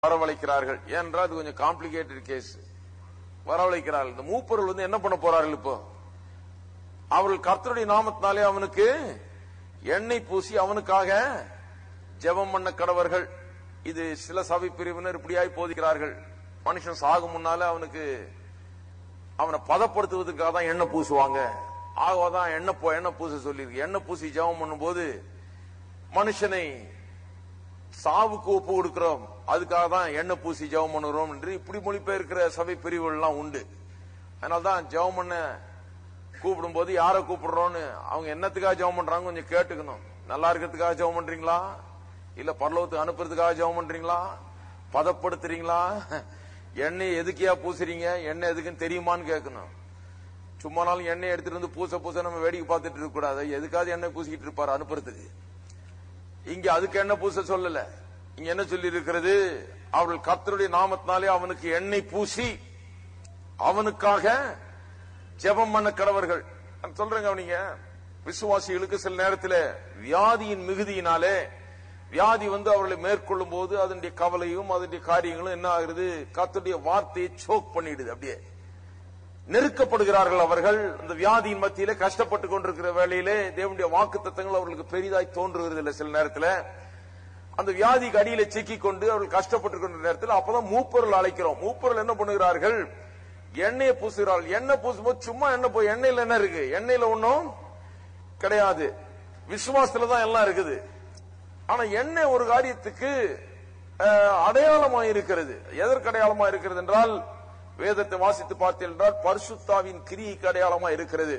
வரவழைக்கிறார்கள் ஏனென்றால் அது கொஞ்சம் காம்ப்ளிகேட்டட் கேஸ் வரவழைக்கிறார்கள் இந்த மூப்பொருள் வந்து என்ன பண்ண போறார்கள் இப்போ அவர்கள் கர்த்தருடைய நாமத்தினாலே அவனுக்கு எண்ணெய் பூசி அவனுக்காக ஜெபம் பண்ண கடவர்கள் இது சில சபை பிரிவினர் இப்படியாய் போதிக்கிறார்கள் மனுஷன் சாகும் முன்னால அவனுக்கு அவனை பதப்படுத்துவதற்காக தான் எண்ணெய் பூசுவாங்க ஆகவாதான் எண்ணெய் போ எண்ணெய் பூச சொல்லியிருக்கு எண்ணெய் பூசி ஜெபம் பண்ணும்போது மனுஷனை சாவுக்கு ஒப்பு கொடுக்கிறோம் அதுக்காக தான் எண்ணெய் பூசி ஜெபம் பண்ணுறோம் என்று இப்படி மொழிபெயர்க்கிற சபை பிரிவுகள் எல்லாம் உண்டு அதனால தான் ஜெபம் பண்ண கூப்பிடும் போது யாரை கூப்பிடுறோம்னு அவங்க என்னத்துக்காக ஜெபம் பண்றாங்க கொஞ்சம் கேட்டுக்கணும் நல்லா இருக்கிறதுக்காக ஜெபம் பண்றீங்களா இல்ல பரலோகத்துக்கு அனுப்புறதுக்காக ஜெபம் பண்றீங்களா பதப்படுத்துறீங்களா எண்ணெய் எதுக்கியா பூசுறீங்க எண்ணெய் எதுக்குன்னு தெரியுமான்னு கேட்கணும் சும்மா நாளும் எண்ணெய் எடுத்துட்டு வந்து பூச பூச நம்ம வேடிக்கை பார்த்துட்டு இருக்க கூடாது எதுக்காவது எண்ணெய் பூசிக்கிட்டு இருப்பாரு அனுப்புறதுக்கு இங்க அதுக்கு என்ன பூச சொல்லல இங்க என்ன சொல்லி இருக்கிறது அவர்கள் கர்த்தருடைய நாமத்தினாலே அவனுக்கு எண்ணெய் பூசி அவனுக்காக ஜெபம் பண்ண கடவர்கள் நான் சொல்றேங்க அவனிங்க விசுவாசிகளுக்கு சில நேரத்தில் வியாதியின் மிகுதியினாலே வியாதி வந்து அவர்களை மேற்கொள்ளும் போது அதனுடைய கவலையும் அதனுடைய காரியங்களும் என்ன ஆகுது கர்த்தருடைய வார்த்தையை சோக் பண்ணிடுது அப்படியே நெருக்கப்படுகிறார்கள் அவர்கள் இந்த வியாதியின் மத்தியிலே கஷ்டப்பட்டு கொண்டிருக்கிற வேளையிலே தேவனுடைய வாக்கு தத்தங்கள் அவர்களுக்கு பெரிதாய் தோன்றுகிறது இல்லை சில நேரத்தில் அந்த வியாதிக்கு அடியில சிக்கி கொண்டு அவர்கள் கஷ்டப்பட்டு கொண்ட நேரத்தில் அப்பதான் மூப்பொருள் அழைக்கிறோம் மூப்பொருள் என்ன பண்ணுகிறார்கள் எண்ணெயை பூசுகிறார்கள் எண்ணெய் பூசும்போது சும்மா எண்ணெய் போய் எண்ணெயில என்ன இருக்கு எண்ணெயில ஒண்ணும் கிடையாது விசுவாசத்துல தான் எல்லாம் இருக்குது ஆனா எண்ணெய் ஒரு காரியத்துக்கு அஹ், அடையாளமா இருக்கிறது எதற்கு அடையாளமா இருக்கிறது என்றால் வேதத்தை வாசித்து பார்த்தீர்கள் என்றால் பரிசுத்தாவின் கிரியைக்கு அடையாளமா இருக்கிறது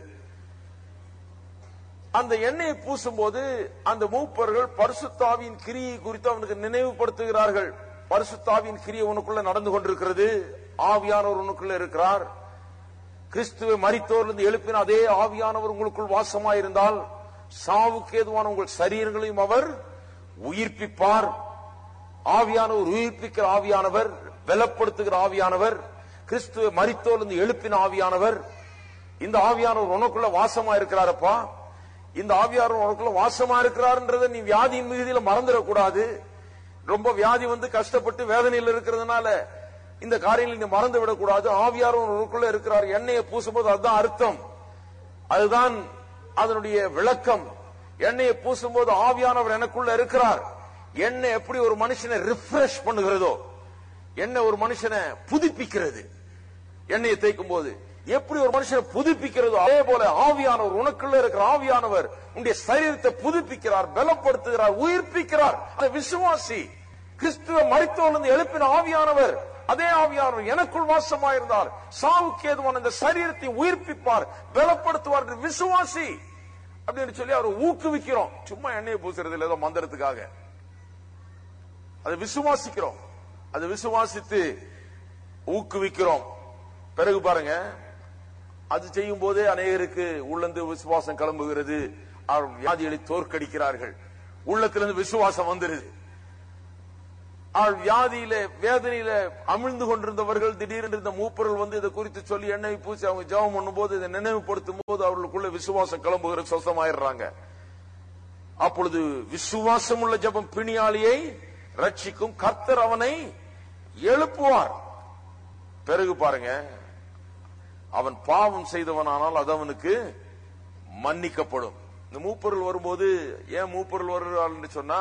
அந்த எண்ணெயை பூசும்போது அந்த மூப்பர்கள் பரிசுத்தாவின் கிரியை குறித்து அவனுக்கு நினைவுபடுத்துகிறார்கள் பரிசுத்தாவின் கிரியை உனக்குள்ள நடந்து கொண்டிருக்கிறது ஆவியானவர் உனக்குள்ள இருக்கிறார் கிறிஸ்துவை மரித்தோரிலிருந்து எழுப்பின அதே ஆவியானவர் உங்களுக்குள் வாசமாயிருந்தால் சாவுக்கு ஏதுவான உங்கள் சரீரங்களையும் அவர் உயிர்ப்பிப்பார் ஆவியானவர் உயிர்ப்பிக்கிற ஆவியானவர் பலப்படுத்துகிற ஆவியானவர் கிறிஸ்துவை மரித்தோரிலிருந்து எழுப்பின ஆவியானவர் இந்த ஆவியானவர் உனக்குள்ள வாசமா இருக்கிறாரப்பா இந்த ஆவியானவர் உனக்குள்ள வாசமா இருக்கிறார்ன்றதை நீ வியாதியின் மிகுதியில மறந்துடக்கூடாது ரொம்ப வியாதி வந்து கஷ்டப்பட்டு வேதனையில் இருக்கிறதுனால இந்த காரியங்களை நீ மறந்து விடக்கூடாது ஆவியானவர் உனக்குள்ள இருக்கிறார் எண்ணெயை பூசும்போது அதுதான் அர்த்தம் அதுதான் அதனுடைய விளக்கம் எண்ணெயை பூசும்போது ஆவியானவர் எனக்குள்ள இருக்கிறார் எண்ணெய் எப்படி ஒரு மனுஷனை ரிஃப்ரெஷ் பண்ணுகிறதோ எண்ணெய் ஒரு மனுஷனை புதுப்பிக்கிறது எண்ணெயை தேய்க்கும் போது எப்படி ஒரு மனுஷனை புதுப்பிக்கிறதோ அதே போல ஆவியானவர் உனக்குள்ள இருக்கிற ஆவியானவர் உன்னுடைய சரீரத்தை புதுப்பிக்கிறார் பலப்படுத்துகிறார் உயிர்ப்பிக்கிறார் அந்த விசுவாசி கிறிஸ்துவ மரித்தோர்ந்து எழுப்பின ஆவியானவர் அதே ஆவியானவர் எனக்குள் வாசமாயிருந்தார் சாவுக்கு ஏதுவான இந்த சரீரத்தை உயிர்ப்பிப்பார் பலப்படுத்துவார் என்று விசுவாசி அப்படின்னு சொல்லி அவரை ஊக்குவிக்கிறோம் சும்மா எண்ணெயை பூசுறது இல்ல ஏதோ மந்திரத்துக்காக அதை விசுவாசிக்கிறோம் அதை விசுவாசித்து ஊக்குவிக்கிறோம் பிறகு பாருங்க அது செய்யும் போதே அநேகருக்கு உள்ளந்து விசுவாசம் கிளம்புகிறது அவர் வியாதிகளை தோற்கடிக்கிறார்கள் உள்ளத்திலிருந்து விசுவாசம் வந்துருது அவள் வியாதியில வேதனையில அமிழ்ந்து கொண்டிருந்தவர்கள் திடீரென்று இந்த மூப்பர்கள் வந்து இதை குறித்து சொல்லி எண்ணெய் பூசி அவங்க ஜெபம் பண்ணும்போது இதை நினைவுபடுத்தும் போது அவர்களுக்குள்ள விசுவாசம் கிளம்புகிற சொசமாயிடுறாங்க அப்பொழுது விசுவாசம் உள்ள ஜெபம் பிணியாளியை ரட்சிக்கும் கர்த்தர் அவனை எழுப்புவார் பிறகு பாருங்க அவன் பாவம் செய்தவனானால் அது அவனுக்கு மன்னிக்கப்படும் இந்த மூப்பொருள் வரும்போது ஏன் மூப்பொருள் வருகிறார் என்று சொன்னா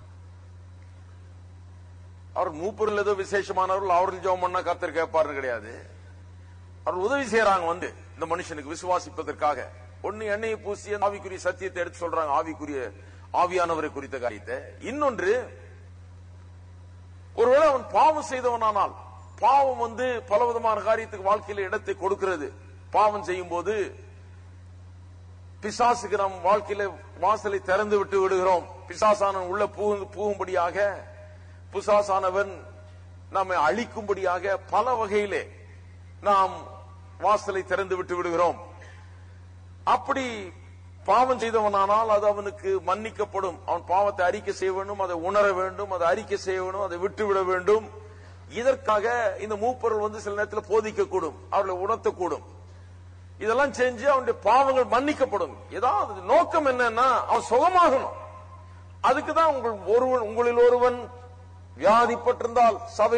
அவர் மூப்பொருள் ஏதோ விசேஷமானவர்கள் அவர்கள் ஜெபம் பண்ணா கர்த்தர் கேட்பாருன்னு கிடையாது அவர் உதவி செய்யறாங்க வந்து இந்த மனுஷனுக்கு விசுவாசிப்பதற்காக ஒண்ணு எண்ணெயை பூசி அந்த ஆவிக்குரிய சத்தியத்தை எடுத்து சொல்றாங்க ஆவிக்குரிய ஆவியானவரை குறித்த காரியத்தை இன்னொன்று ஒருவேளை அவன் பாவம் செய்தவனானால் பாவம் வந்து பலவிதமான காரியத்துக்கு வாழ்க்கையில இடத்தை கொடுக்கிறது பாவம் செய்யும் போது பிசாசுக்கு நம் வாழ்க்கையில வாசலை திறந்து விட்டு விடுகிறோம் பிசாசானவன் உள்ள புகு- புகும்படியாக பிசாசானவன் நம்மை அழிக்கும்படியாக பல வகையிலே நாம் வாசலை திறந்து விட்டு விடுகிறோம் அப்படி பாவம் செய்தவனானால் அது அவனுக்கு மன்னிக்கப்படும் அவன் பாவத்தை அறிக்கை செய்ய வேண்டும் அதை உணர வேண்டும் அதை அறிக்கை செய்ய வேண்டும் அதை விட்டுவிட வேண்டும் இதற்காக இந்த மூப்பொருள் வந்து சில நேரத்தில் போதிக்கக்கூடும் அவர்களை உணர்த்தக்கூடும் இதெல்லாம் செஞ்சு அவனுடைய பாவங்கள் மன்னிக்கப்படும் ஏதாவது நோக்கம் என்னன்னா அவன் சுகமாகணும் அதுக்குதான் உங்கள் ஒருவன் உங்களில் ஒருவன் வியாதிப்பட்டிருந்தால் சபை